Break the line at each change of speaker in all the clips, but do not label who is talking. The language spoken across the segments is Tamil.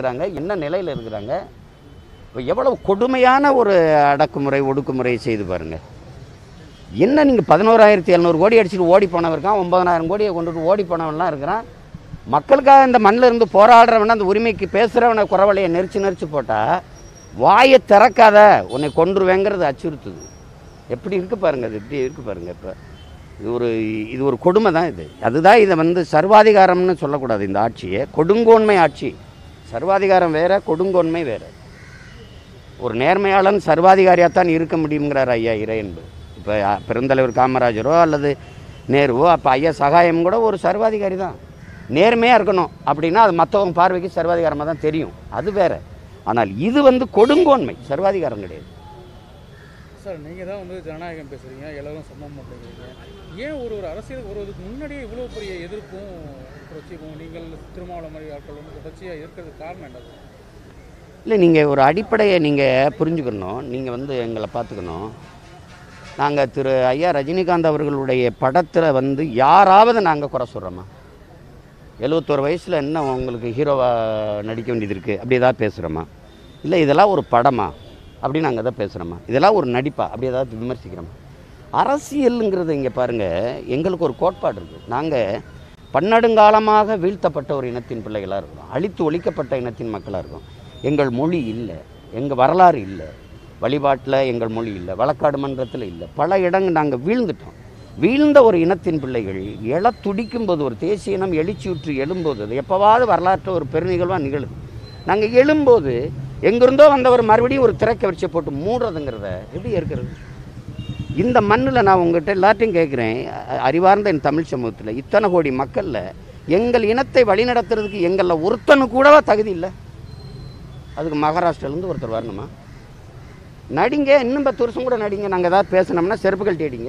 இருக்கிறாங்க என்ன நிலையில் இருக்கிறாங்க இப்போ எவ்வளவு கொடுமையான ஒரு அடக்குமுறை ஒடுக்குமுறையை செய்து பாருங்க என்ன நீங்கள் பதினோராயிரத்தி எழுநூறு கோடி அடிச்சுட்டு ஓடி போனவன் இருக்கான் ஒன்பதனாயிரம் கோடியை கொண்டுட்டு ஓடி போனவன்லாம் இருக்கிறான் மக்களுக்காக இந்த மண்ணில் இருந்து போராடுறவன அந்த உரிமைக்கு பேசுகிறவனை குறவலையை நெரிச்சு நெரிச்சு போட்டால் வாயை திறக்காத உன்னை கொன்றுவேங்கிறது அச்சுறுத்துது எப்படி இருக்கு பாருங்க அது எப்படி இருக்கு பாருங்க இப்போ இது ஒரு இது ஒரு கொடுமை தான் இது அதுதான் இதை வந்து சர்வாதிகாரம்னு சொல்லக்கூடாது இந்த ஆட்சியை கொடுங்கோன்மை ஆட்சி சர்வாதிகாரம் வேற கொடுங்கோன்மை வேற ஒரு நேர்மையாளன் சர்வாதிகாரியாகத்தான் இருக்க முடியுங்கிறார் ஐயா இறையன்பு இப்போ பெருந்தலைவர் காமராஜரோ அல்லது நேருவோ அப்போ ஐயா சகாயம் கூட ஒரு சர்வாதிகாரி தான் நேர்மையாக இருக்கணும் அப்படின்னா அது மற்றவங்க பார்வைக்கு சர்வாதிகாரமாக தான் தெரியும் அது வேற ஆனால் இது வந்து கொடுங்கோன்மை சர்வாதிகாரம் கிடையாது
சார் நீங்கள் தான் வந்து ஜனநாயகம் பேசுகிறீங்க எல்லாரும் சமம் அப்படிங்கிறீங்க ஏன் ஒரு ஒரு அரசியலுக்கு வருவதுக்கு முன்னாடியே இவ்வளோ பெரிய எதிர்ப்பும் புரட்சிக்கும் நீங்கள் திருமாவளவன் மாதிரி ஆட்கள் வந்து தொடர்ச்சியாக இருக்கிறதுக்கு காரணம் என்ன
இல்லை நீங்கள் ஒரு அடிப்படையை நீங்கள் புரிஞ்சுக்கணும் நீங்கள் வந்து எங்களை பார்த்துக்கணும் நாங்கள் திரு ஐயா ரஜினிகாந்த் அவர்களுடைய படத்தில் வந்து யாராவது நாங்கள் குறை சொல்கிறோமா எழுபத்தோரு வயசில் என்ன உங்களுக்கு ஹீரோவாக நடிக்க வேண்டியது இருக்குது அப்படி ஏதாவது பேசுகிறோமா இல்லை இதெல்லாம் ஒரு படமா அப்படி நாங்கள் எதாவது பேசுகிறோமா இதெல்லாம் ஒரு நடிப்பா அப்படி ஏதாவது விமர்சிக்கிறோமா அரசியலுங்கிறது இங்கே பாருங்கள் எங்களுக்கு ஒரு கோட்பாடு இருக்குது நாங்கள் பன்னெடுங்காலமாக வீழ்த்தப்பட்ட ஒரு இனத்தின் பிள்ளைகளாக இருக்கோம் அழித்து ஒழிக்கப்பட்ட இனத்தின் மக்களாக இருக்கோம் எங்கள் மொழி இல்லை எங்கள் வரலாறு இல்லை வழிபாட்டில் எங்கள் மொழி இல்லை வழக்காடு மன்றத்தில் இல்லை பல இடங்கள் நாங்கள் வீழ்ந்துட்டோம் வீழ்ந்த ஒரு இனத்தின் பிள்ளைகள் எழ துடிக்கும் போது ஒரு தேசிய இனம் எழுச்சியுற்று எழும்போது அது எப்போவாவது வரலாற்றில் ஒரு பெருநிகழ்வாக நிகழுது நாங்கள் எழும்போது எங்கிருந்தோ வந்தவர் மறுபடியும் ஒரு திரைக்க வரிசை போட்டு மூடுறதுங்கிறத எப்படி இருக்கிறது இந்த மண்ணில் நான் உங்கள்கிட்ட எல்லாத்தையும் கேட்குறேன் அ- அறிவார்ந்த என் தமிழ் சமூகத்தில் இத்தனை கோடி மக்களில் எங்கள் இனத்தை வழிநடத்துறதுக்கு எங்களில் ஒருத்தனு கூடவா தகுதி இல்லை அதுக்கு மகாராஷ்டிராலேருந்து ஒருத்தர் வரணுமா நடிங்க இன்னும் பத்து வருஷம் கூட நடிங்க நாங்கள் ஏதாவது பேசினோம்னா செருப்புகள் தேடிங்க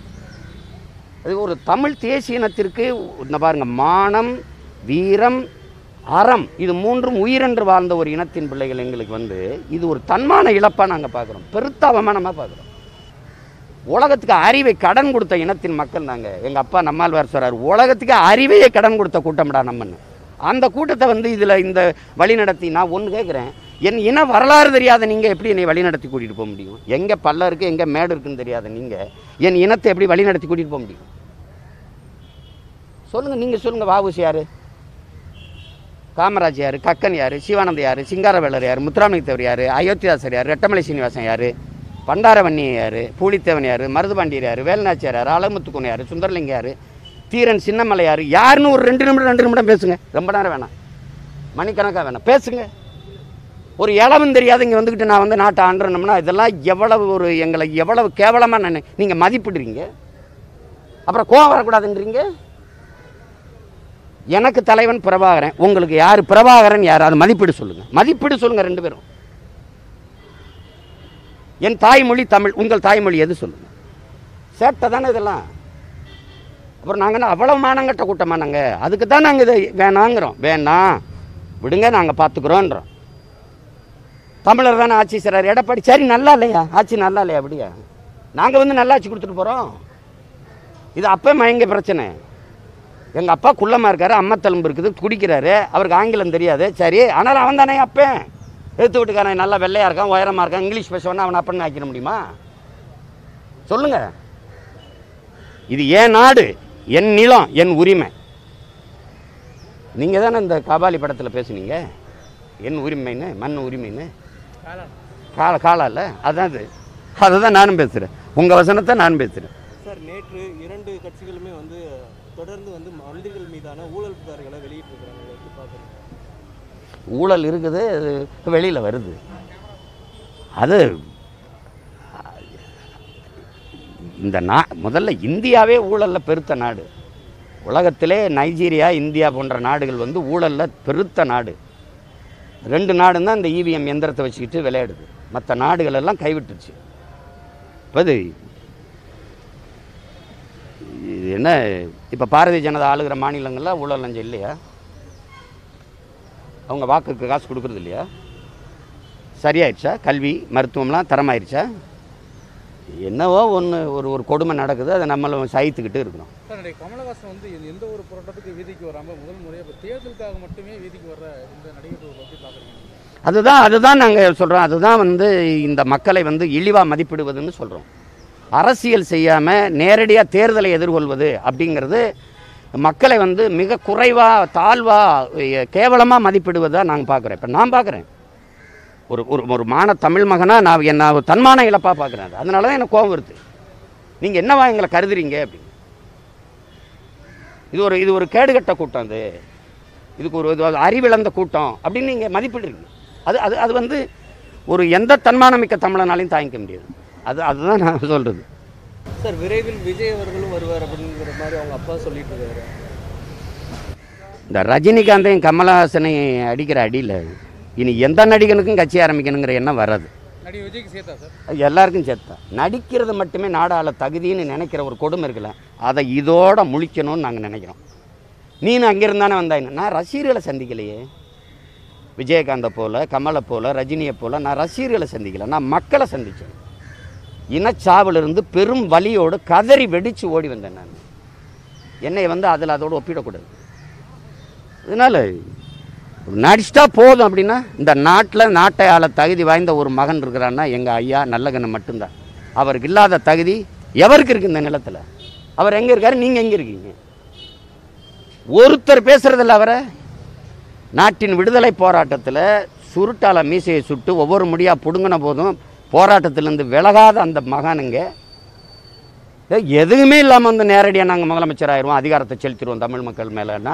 அது ஒரு தமிழ் தேசிய இனத்திற்கு இந்த பாருங்க மானம் வீரம் அறம் இது மூன்றும் உயிரென்று வாழ்ந்த ஒரு இனத்தின் பிள்ளைகள் எங்களுக்கு வந்து இது ஒரு தன்மான இழப்பாக நாங்கள் பார்க்குறோம் பெருத்த அவமானமாக பார்க்குறோம் உலகத்துக்கு அறிவை கடன் கொடுத்த இனத்தின் மக்கள் நாங்கள் எங்கள் அப்பா நம்மாழ்வார் சொல்றார் உலகத்துக்கு அறிவையே கடன் கொடுத்த கூட்டம்டா நம்மன்னு அந்த கூட்டத்தை வந்து இதில் இந்த வழி நடத்தி நான் ஒன்று கேட்குறேன் என் இன வரலாறு தெரியாத நீங்கள் எப்படி என்னை வழி நடத்தி கூட்டிகிட்டு போக முடியும் எங்கே பள்ளம் இருக்குது எங்கே மேடு இருக்குன்னு தெரியாத நீங்கள் என் இனத்தை எப்படி வழி நடத்தி கூட்டிகிட்டு போக முடியும் சொல்லுங்கள் நீங்கள் சொல்லுங்கள் வாவுசி யார் காமராஜ் யார் கக்கன் யார் சிவானந்த யார் சிங்காரவேலர் யார் முத்துராமலிங்கத்தேவர் யார் அயோத்திதாசர் யார் ரெட்டமலை சீனிவாசன் யார் பண்டாரவண்ணி யார் பூலித்தேவன் யார் மருதுபாண்டியர் யார் வேலுநாச்சியார் யார் அலமுத்துக்குன் யார் சுந்தரலிங்க யார் தீரன் சின்னமலை யார் யாருன்னு ஒரு ரெண்டு நிமிடம் ரெண்டு நிமிடம் பேசுங்க ரொம்ப நேரம் வேணாம் மணிக்கணக்காக வேணாம் பேசுங்க ஒரு இளவும் தெரியாத இங்கே வந்துக்கிட்டு நான் வந்து நாட்டை ஆண்டுறோம்னா இதெல்லாம் எவ்வளவு ஒரு எங்களை எவ்வளவு கேவலமாக நான் நீங்கள் மதிப்பிடுறீங்க அப்புறம் கோவம் வரக்கூடாதுன்றீங்க எனக்கு தலைவன் பிரபாகரன் உங்களுக்கு யார் பிரபாகரன் யார் அது மதிப்பீடு சொல்லுங்க மதிப்பீடு சொல்லுங்க ரெண்டு பேரும் என் தாய்மொழி தமிழ் உங்கள் தாய்மொழி எது சொல்லுங்க சேட்டை தானே இதெல்லாம் அப்புறம் நாங்கள் என்ன அவ்வளோ மானங்கட்ட கூட்டமா நாங்கள் அதுக்கு தான் நாங்கள் இதை வேணாங்கிறோம் வேணாம் விடுங்க நாங்கள் பார்த்துக்குறோன்றோம் தமிழர் தானே ஆட்சி செய்கிறார் எடப்பாடி சரி நல்லா இல்லையா ஆட்சி நல்லா இல்லையா அப்படியா நாங்கள் வந்து நல்லா ஆட்சி கொடுத்துட்டு போகிறோம் இது அப்போ மயங்க பிரச்சனை எங்கள் அப்பா குள்ளமாக இருக்காரு அம்மா தழும்பு இருக்குது குடிக்கிறாரு அவருக்கு ஆங்கிலம் தெரியாது சரி ஆனால் அவன் தானே அப்பேன் எடுத்து விட்டுக்காரன் நல்லா வெள்ளையாக இருக்கான் உயரமாக இருக்கான் இங்கிலீஷ் பேசுவானா அவனை அப்பன்னு ஆக்கிட முடியுமா சொல்லுங்க இது என் நாடு என் நிலம் என் உரிமை நீங்கள் தானே இந்த கபாலி படத்தில் பேசுனீங்க என் உரிமைன்னு மண் உரிமைன்னு
காலம்
கால காலம் இல்லை அதான் இது அதை தான் நானும் பேசுகிறேன் உங்கள் வசனத்தை நான் பேசுகிறேன்
சார் நேற்று இரண்டு கட்சிகளுமே வந்து தொடர்ந்து வந்து மந்திரிகள் மீதான ஊழல் புகார்களை வெளியிட்டிருக்கிறாங்க இதை எப்படி பார்க்குறீங்க
ஊழல் இருக்குது அது வெளியில் வருது அது இந்த நா முதல்ல இந்தியாவே ஊழலில் பெருத்த நாடு உலகத்திலே நைஜீரியா இந்தியா போன்ற நாடுகள் வந்து ஊழலில் பெருத்த நாடு ரெண்டு நாடும் தான் இந்த இவிஎம் எந்திரத்தை வச்சுக்கிட்டு விளையாடுது மற்ற நாடுகள் எல்லாம் கைவிட்டுருச்சு இப்போ இது இது என்ன இப்போ பாரதிய ஜனதா ஆளுகிற மாநிலங்களில் ஊழல் லஞ்சம் இல்லையா அவங்க வாக்குக்கு காசு கொடுக்குறது இல்லையா சரியாயிடுச்சா கல்வி மருத்துவம்லாம் தரமாயிருச்சா என்னவோ ஒன்று ஒரு ஒரு கொடுமை நடக்குது அதை நம்மளும் சகித்துக்கிட்டு இருக்கிறோம்
சார் நடிகை கமலஹாசன் வந்து எந்த- எந்த ஒரு போராட்டத்துக்கு வீதிக்கு வராமல் முதல் முறையாக இப்போ தேர்தலுக்காக மட்டுமே வீதிக்கு வர்ற இந்த நடிகை பற்றி பார்க்குறீங்க
அதுதான் அதுதான் நாங்கள் சொல்கிறோம் அதுதான் வந்து இந்த மக்களை வந்து இழிவாக மதிப்பிடுவதுன்னு சொல்கிறோம் அரசியல் செய்யாமல் நேரடியாக தேர்தலை எதிர்கொள்வது அப்படிங்கிறது மக்களை வந்து மிக குறைவாக தாழ்வாக கேவலமாக மதிப்பிடுவதாக நாங்கள் பார்க்குறோம் இப்போ நான் பார்க்குறேன் ஒரு ஒரு ஒரு மான தமிழ் மகனாக நான் என்ன ஒரு தன்மான இழப்பாக பார்க்குறேன் அது அதனால தான் எனக்கு கோபம் வருது நீங்கள் என்னவா எங்களை கருதுறீங்க அப்படின்னு இது ஒரு இது ஒரு கேடுகட்ட கூட்டம் அது இதுக்கு ஒரு இது அறிவிழந்த கூட்டம் அப்படின்னு நீங்கள் மதிப்பிடுறீங்க அது அது அது வந்து ஒரு எந்த தன்மானமிக்க தமிழனாலையும் தாங்கிக்க முடியாது அது அதுதான் நான் சொல்கிறது
சார் விரைவில் விஜய் அவர்களும் வருவார் அப்படிங்கிற மாதிரி அவங்க அப்பா சொல்லிட்டு இருக்காரு
இந்த ரஜினிகாந்தையும் கமலஹாசனையும் அடிக்கிற அடியில் இனி எந்த நடிகனுக்கும் கட்சி ஆரம்பிக்கணுங்கிற எண்ணம் வராது
நடிகை விஜய்க்கு சேர்த்தா சார்
அது எல்லாருக்கும் சேர்த்தா நடிக்கிறது மட்டுமே நாடாள தகுதின்னு நினைக்கிற ஒரு கொடுமை இருக்குல்ல அதை இதோட முழிக்கணும்னு நாங்கள் நினைக்கிறோம் நீனு அங்கிருந்தானே வந்தாங்க நான் ரசிகர்களை சந்திக்கலையே விஜயகாந்தை போல கமலை போல ரஜினியை போல நான் ரசிகர்களை சந்திக்கல நான் மக்களை சந்தித்தேன் இனச்சாவிலிருந்து பெரும் வலியோடு கதறி வெடித்து ஓடி வந்தேன் நான் என்னை வந்து அதில் அதோடு ஒப்பிடக்கூடாது இதனால் நடிச்சிட்டா போதும் அப்படின்னா இந்த நாட்டில் நாட்டை ஆள தகுதி வாய்ந்த ஒரு மகன் இருக்கிறான்னா எங்கள் ஐயா நல்லகண்ணன் மட்டும்தான் அவருக்கு இல்லாத தகுதி எவருக்கு இருக்கு இந்த நிலத்தில் அவர் எங்கே இருக்காரு நீங்கள் எங்கே இருக்கீங்க ஒருத்தர் பேசுறதில்ல அவரை நாட்டின் விடுதலை போராட்டத்தில் சுருட்டால மீசையை சுட்டு ஒவ்வொரு முடியாக பிடுங்கின போதும் போராட்டத்திலேருந்து விலகாத அந்த மகானுங்க ஏ, எதுவுமே இல்லாமல் வந்து நேரடியாக நாங்கள் முதலமைச்சர் ஆயிடுவோம் அதிகாரத்தை செலுத்திடுவோம் தமிழ் மக்கள் மேலேன்னா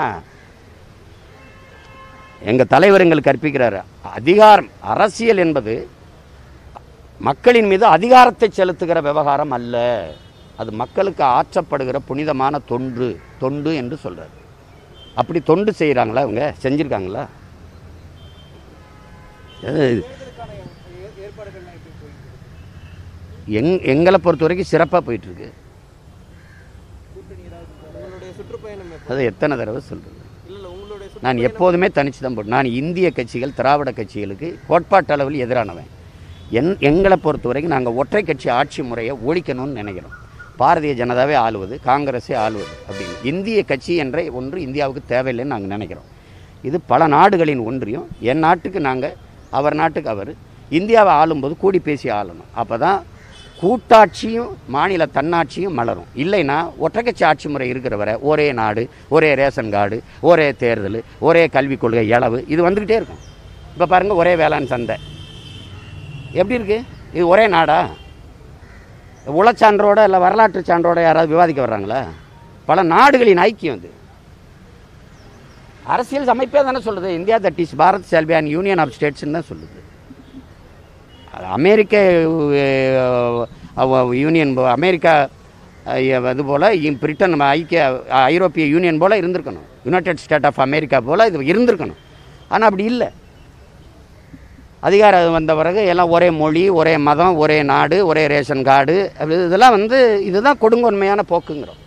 எங்கள் தலைவர் எங்களுக்கு கற்பிக்கிறாரு அதிகாரம் அரசியல் என்பது மக்களின் மீது அதிகாரத்தை செலுத்துகிற விவகாரம் அல்ல அது மக்களுக்கு ஆற்றப்படுகிற புனிதமான தொன்று தொண்டு என்று சொல்றாரு அப்படி தொண்டு செய்கிறாங்களா அவங்க செஞ்சுருக்காங்களா எங் எங்களை பொறுத்த வரைக்கும் சிறப்பாக போயிட்டுருக்கு
உங்களுடைய சுற்றுப்பயணம் எப்போ
அது எத்தனை தடவை சொல்கிறது
இல்லை இல்லை உங்களுடைய சுற்று
நான் எப்போதுமே தனிச்சு தான் போட்டேன் நான் இந்திய கட்சிகள் திராவிட கட்சிகளுக்கு கோட்பாட்டு அளவில் எதிரானவன் என் எங்களை பொறுத்த வரைக்கும் நாங்கள் ஒற்றை கட்சி ஆட்சி முறையை ஒழிக்கணும்னு நினைக்கிறோம் பாரதிய ஜனதாவே ஆளுவது காங்கிரஸே ஆளுவது அப்படின்னு இந்திய கட்சி என்ற ஒன்று இந்தியாவுக்கு தேவையில்லைன்னு நாங்கள் நினைக்கிறோம் இது பல நாடுகளின் ஒன்றியம் என் நாட்டுக்கு நாங்கள் அவர் நாட்டுக்கு அவர் இந்தியாவை ஆளும்போது கூடி பேசி ஆளணும் அப்போ தான் கூட்டாட்சியும் மாநில தன்னாட்சியும் மலரும் இல்லைன்னா ஒற்றைக்கட்சி ஆட்சி முறை இருக்கிற வரை ஒரே நாடு ஒரே ரேஷன் கார்டு ஒரே தேர்தல் ஒரே கல்விக் கொள்கை இளவு இது வந்துக்கிட்டே இருக்கும் இப்போ பாருங்கள் ஒரே வேளாண் சந்தை எப்படி இருக்கு இது ஒரே நாடா உளச்சான்றோட இல்லை வரலாற்று சான்றோட யாராவது விவாதிக்க வர்றாங்களா பல நாடுகளின் ஐக்கியம் அது அரசியல் அமைப்பே தானே சொல்லுது India that is Bharat shall be and union of ஸ்டேட்ஸ்ன்னு தான் சொல்லுது அது அமெரிக்க அஹ், அவ- யூனியன் போ- அமெரிக்கா அஹ், இது போல் பிரிட்டன் நம்ம ஐக்கிய அஹ், ஐரோப்பிய யூனியன் போல் இருந்திருக்கணும் யுனைடெட் ஸ்டேட் ஆஃப் அமெரிக்கா போல் இது இருந்திருக்கணும் ஆனால் அப்படி இல்லை அதிகாரம் வந்த பிறகு எல்லாம் ஒரே மொழி ஒரே மதம் ஒரே நாடு ஒரே ரேஷன் கார்டு அப்படி இதெல்லாம் வந்து இதுதான் கொடுங்கொன்மையான போக்குங்கிறோம்